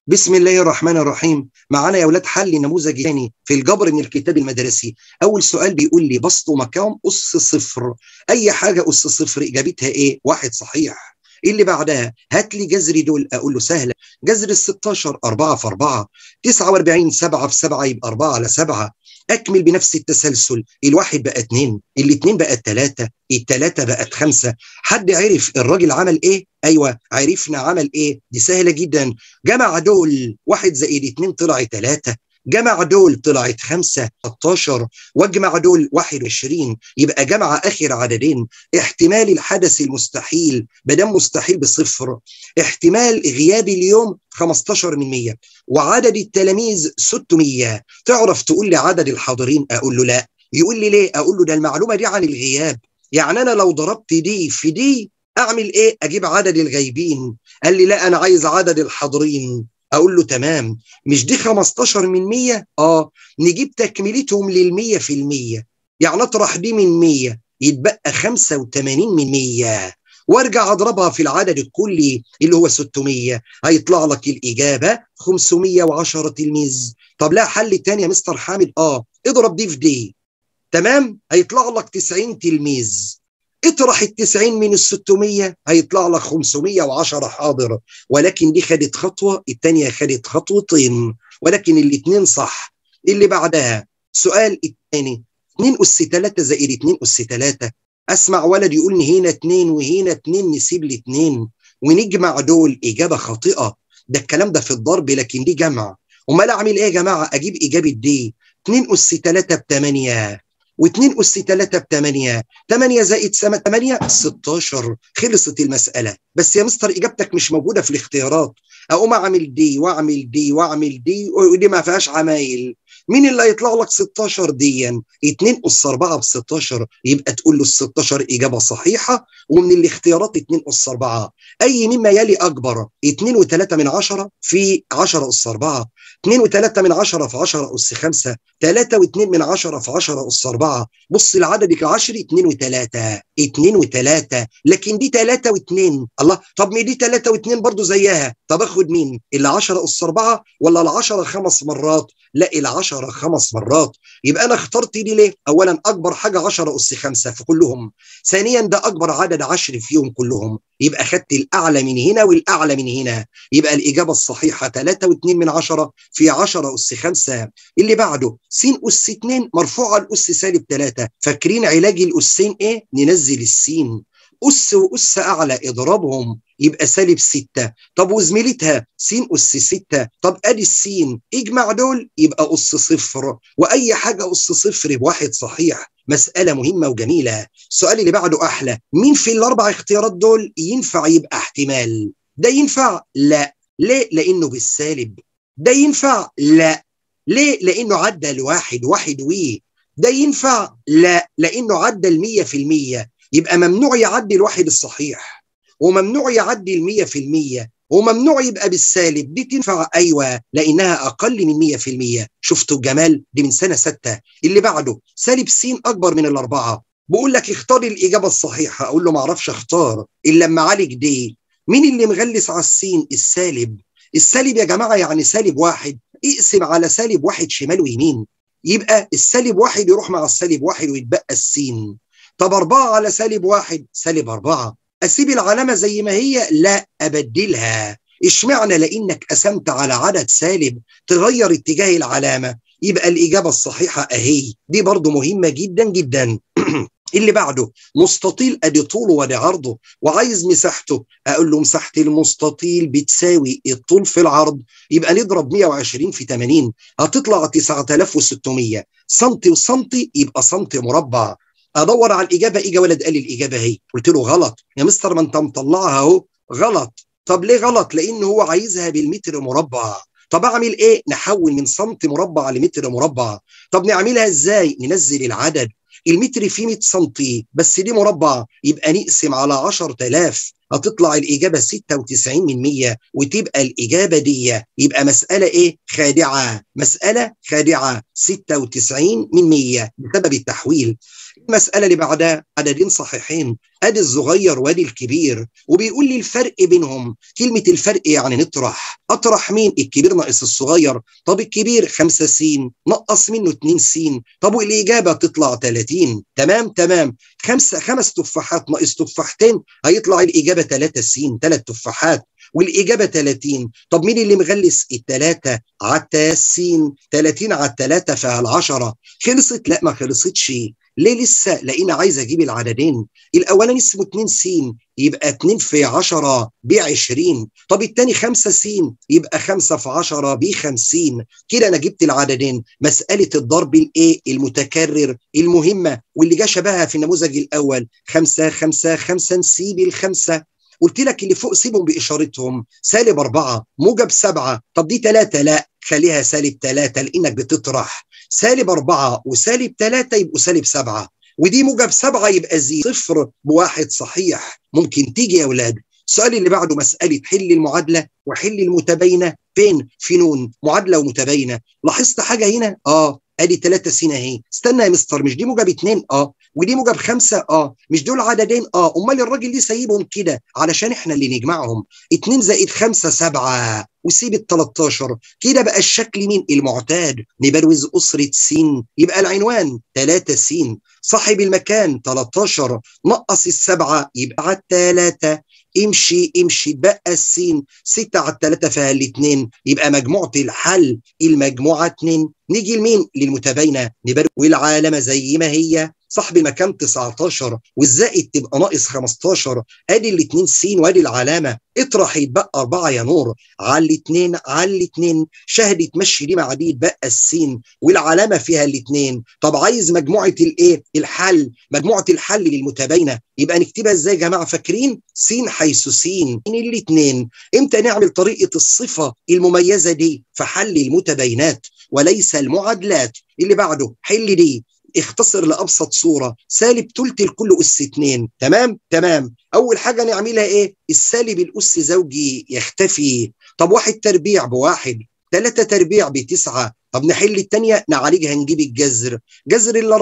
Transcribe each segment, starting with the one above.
بسم الله الرحمن الرحيم معانا يا اولاد حل نموذج ثاني في الجبر من الكتاب المدرسي اول سؤال بيقول لي بسط مكان اس صفر اي حاجه اس صفر اجابتها ايه واحد صحيح اللي بعدها هات لي جذر دول اقول له سهله جذر ال 16 4 في 4 49 7 في 7 يبقى 4 على 7 اكمل بنفس التسلسل الواحد بقى اتنين الاتنين بقى تلاتة التلاتة بقت خمسة حد عرف الراجل عمل ايه ايوه عرفنا عمل ايه دي سهلة جدا جمع دول واحد زائد اتنين طلع تلاتة جمع دول طلعت خمسة 16 واجمع دول 21 يبقى جمع آخر عددين احتمال الحدث المستحيل بدم مستحيل بصفر احتمال غياب اليوم 15 من 100 وعدد التلاميذ 600 تعرف تقول لي عدد الحاضرين أقول له لا يقول لي ليه أقول له ده المعلومة دي عن الغياب يعني أنا لو ضربت دي في دي أعمل إيه أجيب عدد الغايبين قال لي لا أنا عايز عدد الحاضرين اقول له تمام مش دي 15 من 100 اه نجيب تكملتهم لل 100% يعني اطرح دي من 100 يتبقى 85 من 100 وارجع اضربها في العدد الكلي اللي هو 600 هيطلع لك الاجابه 510 تلميذ طب لا حل تاني يا مستر حامد اه اضرب دي في دي تمام هيطلع لك 90 تلميذ اطرح ال 90 من ال 600 هيطلع لك 510 حاضر ولكن دي خدت خطوه الثانيه خدت خطوتين ولكن الاثنين صح اللي بعدها سؤال الثاني 2 اس 3 زائد 2 اس 3 اسمع ولد يقول هنا 2 وهنا 2 نسيب الاثنين ونجمع دول اجابه خاطئه ده الكلام ده في الضرب لكن دي جمع امال اعمل ايه يا جماعه اجيب اجابه دي 2 اس 3 ب 8 و2 أس 3 ب 8 8 زائد 8 16 خلصت المسألة بس يا مستر إجابتك مش موجودة في الاختيارات أقوم أعمل دي وأعمل دي وأعمل دي ودي ما فيهاش عمايل مين اللي هيطلع لك 16 ديا 2 أس 4 ب 16 يبقى تقول له ال 16 إجابة صحيحة ومن الاختيارات 2 أس 4 أي مما يلي أكبر 2 و3 من 10 في 10 أس 4 2 و3 من 10 في 10 أس 5 3 و2 من 10 في 10 أس 4 بص العدد العشري 2 و3 2 و3 لكن دي 3 و2 الله طب ما دي 3 و2 برضه زيها طب اخد مين ال 10 أس 4 ولا ال 10 خمس مرات لا ال 10 خمس مرات يبقى انا اخترت دي ليه اولا اكبر حاجه 10 اس 5 في كلهم ثانيا ده اكبر عدد عشر فيهم كلهم يبقى خدت الاعلى من هنا والاعلى من هنا يبقى الاجابه الصحيحه 3 و2 من 10 في 10 اس 5 اللي بعده س اس 2 مرفوعه الاس سالب 3 فاكرين علاج الاسين ايه ننزل السين أس وأس أعلى اضربهم يبقى سالب ستة طب وزميلتها س أس ستة طب أدي السين اجمع دول يبقى أس صفر وأي حاجة أس صفر بواحد صحيح مسألة مهمة وجميلة السؤال اللي بعده أحلى مين في الأربع اختيارات دول ينفع يبقى احتمال ده ينفع لا ليه لأنه بالسالب ده ينفع لا ليه لأنه عدى الواحد واحد ويه ده ينفع لا لأنه عدى المية في المية يبقى ممنوع يعدي الواحد الصحيح وممنوع يعدي المية في المية وممنوع يبقى بالسالب دي تنفع أيوة لأنها أقل من مية في المية شفتوا الجمال دي من سنة ستة اللي بعده سالب س أكبر من الأربعة بقول لك اختار الإجابة الصحيحة أقول له معرفش اختار إلا لما عالج دي مين اللي مغلس على السين السالب السالب يا جماعة يعني سالب واحد اقسم على سالب واحد شمال ويمين يبقى السالب واحد يروح مع السالب واحد ويتبقى السين طب أربعة على سالب واحد سالب أربعة أسيب العلامة زي ما هي لا أبدلها اشمعنى لأنك قسمت على عدد سالب تغير اتجاه العلامة يبقى الإجابة الصحيحة أهي دي برضو مهمة جدا جدا اللي بعده مستطيل ادي طوله وادي عرضه وعايز مساحته اقول له مساحه المستطيل بتساوي الطول في العرض يبقى نضرب 120 في 80 هتطلع 9600 سنتي وسنتي يبقى سنتي مربع ادور على الاجابه اجى ولد قال لي الاجابه اهي قلت له غلط يا مستر ما انت مطلعها اهو غلط طب ليه غلط لان هو عايزها بالمتر مربع طب اعمل ايه نحول من سنتي مربع لمتر مربع طب نعملها ازاي ننزل العدد المتر فيه 100 سنتي بس دي مربع يبقى نقسم على 10000 هتطلع الإجابة 96 من 100 وتبقى الإجابة دي يبقى مسألة إيه؟ خادعة مسألة خادعة 96 من 100 بسبب التحويل المسألة اللي بعدها عددين صحيحين ادي الصغير وادي الكبير وبيقول لي الفرق بينهم كلمة الفرق يعني نطرح اطرح مين الكبير ناقص الصغير طب الكبير 5 س نقص منه 2 س طب والاجابة تطلع 30 تمام تمام خمسة خمس تفاحات ناقص تفاحتين هيطلع الاجابة 3 س 3 تفاحات والاجابه 30 طب مين اللي مغلس الثلاثه على التاسين 30 على الثلاثه فعل 10 خلصت لا ما خلصتش ليه لسه لقينا عايز اجيب العددين الاولاني اسمه 2 س يبقى 2 في 10 ب 20 طب الثاني 5 س يبقى 5 في 10 ب 50 كده انا جبت العددين مساله الضرب الايه المتكرر المهمه واللي جه شبهها في النموذج الاول 5 5 5 نسيب الخمسه قلت لك اللي فوق سيبهم باشارتهم سالب أربعة موجب سبعة طب دي ثلاثة لا خليها سالب ثلاثة لأنك بتطرح سالب أربعة وسالب ثلاثة يبقوا سالب سبعة ودي موجب سبعة يبقى زي صفر بواحد صحيح ممكن تيجي يا أولاد السؤال اللي بعده مسألة حل المعادلة وحل المتباينة فين في نون معادلة ومتباينة لاحظت حاجة هنا اه ادي 3 س اهي استنى يا مستر مش دي موجب 2 اه ودي موجب 5 اه مش دول عددين اه امال الراجل ليه سايبهم كده علشان احنا اللي نجمعهم 2 زائد 5 7 وسيب ال 13 كده بقى الشكل مين المعتاد نبروز أسرة س يبقى العنوان 3 س صاحب المكان 13 نقص السبعة يبقى على الثلاثة امشي امشي بقى السين 6 على الثلاثة فيها الاثنين يبقى مجموعة الحل المجموعة 2 نيجي لمين للمتباينة نبروز والعالمة زي ما هي صاحب المكان 19 والزائد تبقى ناقص 15 ادي الاثنين س وادي العلامه اطرح يتبقى 4 يا نور على الاثنين على الاثنين شهد تمشي دي مع دي يتبقى السين والعلامه فيها الاثنين طب عايز مجموعه الايه الحل مجموعه الحل للمتباينه يبقى نكتبها ازاي يا جماعه فاكرين س حيث س الاثنين امتى نعمل طريقه الصفه المميزه دي في حل المتباينات وليس المعادلات اللي بعده حل دي اختصر لابسط صوره سالب ثلث الكل اس 2 تمام تمام اول حاجه نعملها ايه السالب الاس زوجي يختفي طب واحد تربيع بواحد ثلاثة تربيع بتسعة طب نحل الثانية نعالجها نجيب الجذر جذر ال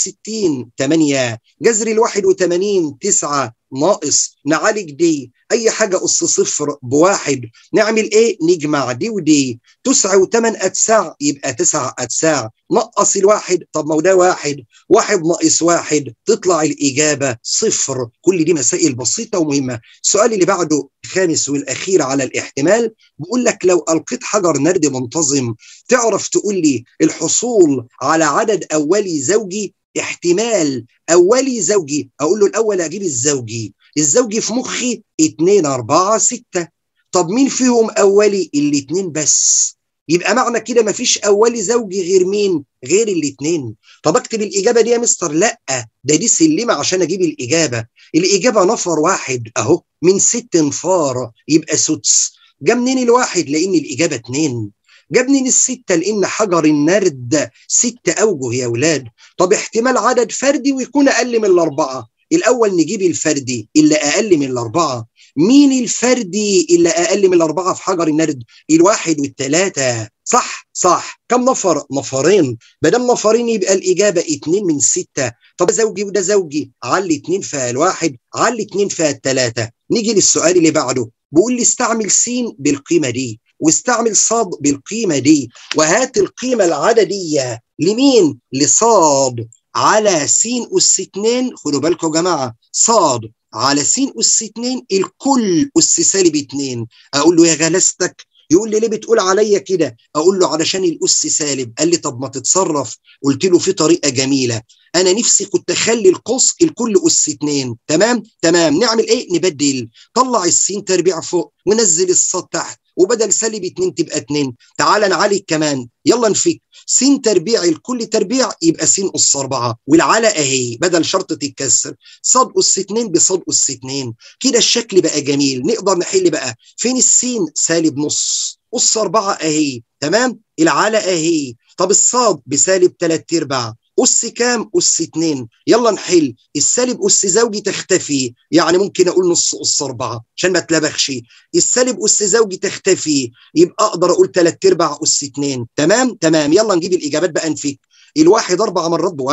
64 8 جذر ال 81 9 ناقص نعالج دي اي حاجه اس صفر بواحد نعمل ايه نجمع دي ودي تسعة وثمان اتساع يبقى تسع اتساع نقص الواحد طب ما هو ده واحد واحد ناقص واحد تطلع الاجابه صفر كل دي مسائل بسيطه ومهمه السؤال اللي بعده الخامس والاخير على الاحتمال بيقول لك لو القيت حجر نرد منتظم تعرف تقول لي الحصول على عدد اولي زوجي احتمال اولي زوجي اقول له الاول اجيب الزوجي الزوجي في مخي 2 4 6 طب مين فيهم اولي الاثنين بس يبقى معنى كده مفيش اولي زوجي غير مين غير الاثنين طب اكتب الاجابه دي يا مستر لا ده دي سلمه عشان اجيب الاجابه الاجابه نفر واحد اهو من ست انفار يبقى سدس جا منين الواحد لان الاجابه اتنين جاب منين الستة لأن حجر النرد ست أوجه يا أولاد طب احتمال عدد فردي ويكون أقل من الأربعة الأول نجيب الفردي اللي أقل من الأربعة مين الفردي اللي أقل من الأربعة في حجر النرد الواحد والثلاثة صح صح كم نفر نفرين بدل نفرين يبقى الإجابة اتنين من ستة طب ده زوجي وده زوجي علي اتنين فيها الواحد علي اتنين فيها الثلاثة نيجي للسؤال اللي بعده بيقول لي استعمل س بالقيمة دي واستعمل صاد بالقيمة دي وهات القيمة العددية لمين؟ لصاد على س أس 2 خدوا بالكم يا جماعة صاد على س أس 2 الكل أس سالب 2 أقول له يا غلستك يقول لي ليه بتقول عليا كده اقول له علشان الاس سالب قال لي طب ما تتصرف قلت له في طريقه جميله انا نفسي كنت اخلي القوس الكل اس 2 تمام تمام نعمل ايه نبدل طلع السين تربيع فوق ونزل الصاد تحت وبدل سالب 2 تبقى 2 تعال نعالج كمان يلا نفك س تربيع الكل تربيع يبقى س اس 4 والعلى اهي بدل شرطه الكسر صاد اس 2 بصاد اس 2 كده الشكل بقى جميل نقدر نحل بقى فين السين سالب نص اس 4 اهي تمام العلى اهي طب الصاد بسالب 3 ارباع أس كام؟ أس 2 يلا نحل السالب أس زوجي تختفي يعني ممكن أقول نص أس 4 عشان ما تلبخش السالب أس زوجي تختفي يبقى أقدر أقول 3 أرباع أس 2 تمام؟ تمام يلا نجيب الإجابات بقى نفك الواحد أربع مرات بواحد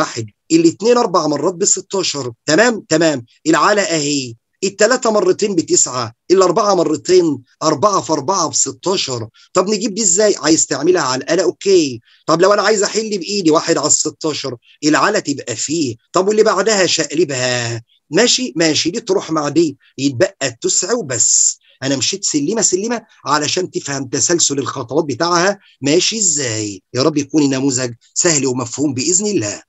الاثنين اربع مرات ب 16 تمام تمام العلى اهي الثلاثة مرتين بتسعة الأربعة مرتين أربعة في أربعة ب 16 طب نجيب دي إزاي؟ عايز تعملها على الآلة أوكي طب لو أنا عايز أحل بإيدي واحد على ال 16 العلى تبقى فيه طب واللي بعدها شقلبها ماشي ماشي دي تروح مع دي يتبقى التسع وبس انا مشيت سلمه سلمه علشان تفهم تسلسل الخطوات بتاعها ماشي ازاي يا رب يكون النموذج سهل ومفهوم باذن الله